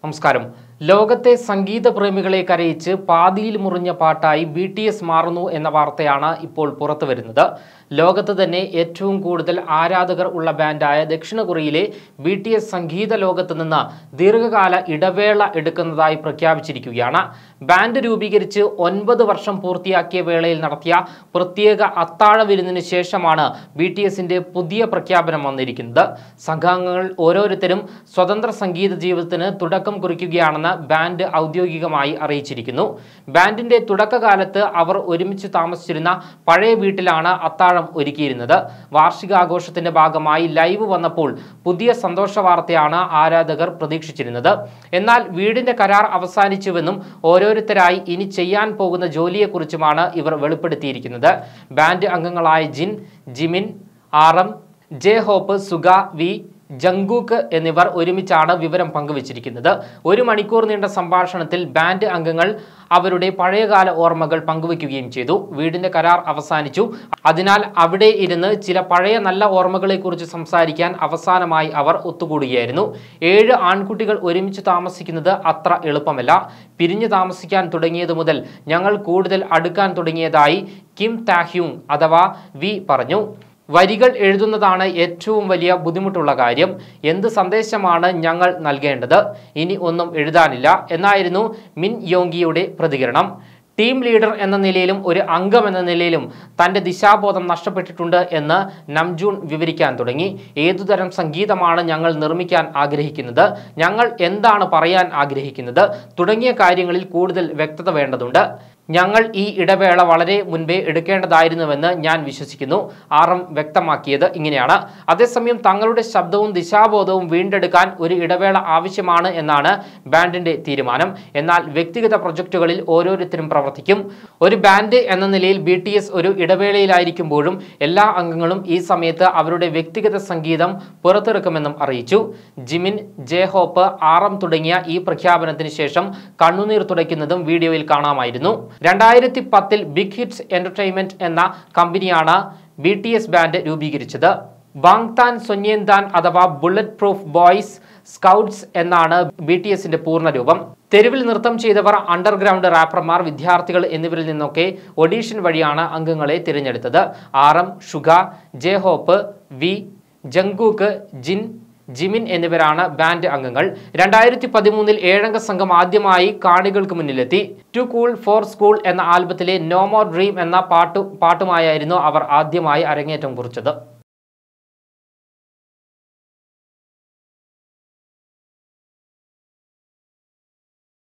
നമസ്കാരം ലോകത്തെ സംഗീത പ്രേമികളെ കരയിച്ച് പാതിയിൽ മുറിഞ്ഞ പാട്ടായി ബി ടി എസ് മാറുന്നു എന്ന വാർത്തയാണ് ഇപ്പോൾ പുറത്തു വരുന്നത് ലോകത്ത് തന്നെ ഏറ്റവും കൂടുതൽ ആരാധകർ ഉള്ള ബാൻഡായ ദക്ഷിണ കൊറിയയിലെ ബി ടി എസ് സംഗീത ലോകത്ത് നിന്ന് ദീർഘകാല ഇടവേള എടുക്കുന്നതായി പ്രഖ്യാപിച്ചിരിക്കുകയാണ് ബാൻഡ് രൂപീകരിച്ച് ഒൻപത് വർഷം പൂർത്തിയാക്കിയ വേളയിൽ നടത്തിയ പ്രത്യേക അത്താഴ വിരുന്നിന് ശേഷമാണ് ബി ടി എസിന്റെ പുതിയ പ്രഖ്യാപനം വന്നിരിക്കുന്നത് സംഘാംഗങ്ങൾ ഓരോരുത്തരും സ്വതന്ത്ര സംഗീത ജീവിതത്തിന് തുടക്കം കുറിക്കുകയാണെന്ന് ബാൻഡ് ഔദ്യോഗികമായി അറിയിച്ചിരിക്കുന്നു ബാൻഡിന്റെ തുടക്കകാലത്ത് അവർ ഒരുമിച്ച് താമസിച്ചിരുന്ന പഴയ വീട്ടിലാണ് അത്താഴം ഒരുക്കിയിരുന്നത് വാർഷികാഘോഷത്തിന്റെ ഭാഗമായി ലൈവ് വന്നപ്പോൾ പുതിയ സന്തോഷ വാർത്തയാണ് ആരാധകർ പ്രതീക്ഷിച്ചിരുന്നത് എന്നാൽ വീടിന്റെ കരാർ അവസാനിച്ചുവെന്നും ഓരോരുത്തരായി ഇനി ചെയ്യാൻ പോകുന്ന ജോലിയെക്കുറിച്ചുമാണ് ഇവർ വെളിപ്പെടുത്തിയിരിക്കുന്നത് ബാൻഡ് അംഗങ്ങളായ Jin Jimin RM J hope Suga V Jungkook എന്നിവർ ഒരുമിച്ചാണ് വിവരം പങ്കുവച്ചിരിക്കുന്നത് ഒരു മണിക്കൂർ നീണ്ട സംഭാഷണത്തിൽ ബാൻഡ് അംഗങ്ങൾ അവരുടെ പഴയകാല ഓർമ്മകൾ പങ്കുവയ്ക്കുകയും ചെയ്തു വീടിന്റെ കരാർ അവസാനിച്ചു അതിനാൽ അവിടെ ഇരുന്ന് ചില പഴയ നല്ല ഓർമ്മകളെക്കുറിച്ച് സംസാരിക്കാൻ അവസാനമായി അവർ ഒത്തുകൂടുകയായിരുന്നു ഏഴ് ആൺകുട്ടികൾ ഒരുമിച്ച് താമസിക്കുന്നത് അത്ര എളുപ്പമല്ല പിരിഞ്ഞു താമസിക്കാൻ തുടങ്ങിയത് മുതൽ ഞങ്ങൾ കൂടുതൽ അടുക്കാൻ തുടങ്ങിയതായി കിം താഹ്യൂങ് അഥവാ വി പറഞ്ഞു വരികൾ എഴുതുന്നതാണ് ഏറ്റവും വലിയ ബുദ്ധിമുട്ടുള്ള കാര്യം എന്ത് സന്ദേശമാണ് ഞങ്ങൾ നൽകേണ്ടത് ഇനി ഒന്നും എഴുതാനില്ല എന്നായിരുന്നു മിൻ യോങ്കിയുടെ പ്രതികരണം ടീം ലീഡർ എന്ന നിലയിലും ഒരു അംഗം എന്ന നിലയിലും തൻ്റെ ദിശാബോധം നഷ്ടപ്പെട്ടിട്ടുണ്ട് എന്ന് നംജൂൺ വിവരിക്കാൻ തുടങ്ങി ഏതുതരം സംഗീതമാണ് ഞങ്ങൾ നിർമ്മിക്കാൻ ആഗ്രഹിക്കുന്നത് ഞങ്ങൾ എന്താണ് പറയാൻ ആഗ്രഹിക്കുന്നത് തുടങ്ങിയ കാര്യങ്ങളിൽ കൂടുതൽ വ്യക്തത വേണ്ടതുണ്ട് ഞങ്ങൾ ഈ ഇടവേള വളരെ മുൻപേ എടുക്കേണ്ടതായിരുന്നുവെന്ന് ഞാൻ വിശ്വസിക്കുന്നു ആർ എം വ്യക്തമാക്കിയത് ഇങ്ങനെയാണ് അതേസമയം തങ്ങളുടെ ശബ്ദവും ദിശാബോധവും വീണ്ടെടുക്കാൻ ഒരു ഇടവേള ആവശ്യമാണ് എന്നാണ് ബാൻഡിന്റെ തീരുമാനം എന്നാൽ വ്യക്തിഗത പ്രൊജക്ടുകളിൽ ഓരോരുത്തരും പ്രവർത്തിക്കും ഒരു ബാൻഡ് എന്ന നിലയിൽ ബി ടി എസ് ഒരു ഇടവേളയിലായിരിക്കുമ്പോഴും എല്ലാ അംഗങ്ങളും ഈ സമയത്ത് അവരുടെ വ്യക്തിഗത സംഗീതം പുറത്തിറക്കുമെന്നും അറിയിച്ചു Jimin J hope R M തുടങ്ങിയ ഈ പ്രഖ്യാപനത്തിന് ശേഷം കണ്ണുനീർ തുടയ്ക്കുന്നതും വീഡിയോയിൽ കാണാമായിരുന്നു രണ്ടായിരത്തി പത്തിൽ ബിഗ് ഹിറ്റ്സ് എന്റർടൈൻമെന്റ് എന്ന കമ്പനിയാണ് ബി ടി എസ് ബാൻഡ് രൂപീകരിച്ചത് ബാങ്താൻ സൊന്യന്താൻ അഥവാ ബുള്ളറ്റ് പ്രൂഫ് ബോയ്സ് സ്കൗട്ട്സ് എന്നാണ് ബി ടി എസിന്റെ പൂർണ്ണരൂപം തെരുവിൽ നൃത്തം ചെയ്തവർ അണ്ടർഗ്രൗണ്ട് റാപ്പർമാർ വിദ്യാർത്ഥികൾ എന്നിവരിൽ നിന്നൊക്കെ ഒഡീഷൻ വഴിയാണ് അംഗങ്ങളെ തിരഞ്ഞെടുത്തത് R M Suga J hope V Jungkook Jin Jimin എന്നിവരാണ് ബാൻഡ് അംഗങ്ങൾ രണ്ടായിരത്തി പതിമൂന്നിൽ ഏഴംഗ സംഘം ആദ്യമായി കാണികൾക്ക് മുന്നിലെത്തി ടു കൂൾ ഫോർ സ്കൂൾ എന്ന ആൽബത്തിലെ നോ മോർ ഡ്രീം എന്ന പാട്ടു പാട്ടുമായായിരുന്നു അവർ ആദ്യമായി അരങ്ങേറ്റം കുറിച്ചത്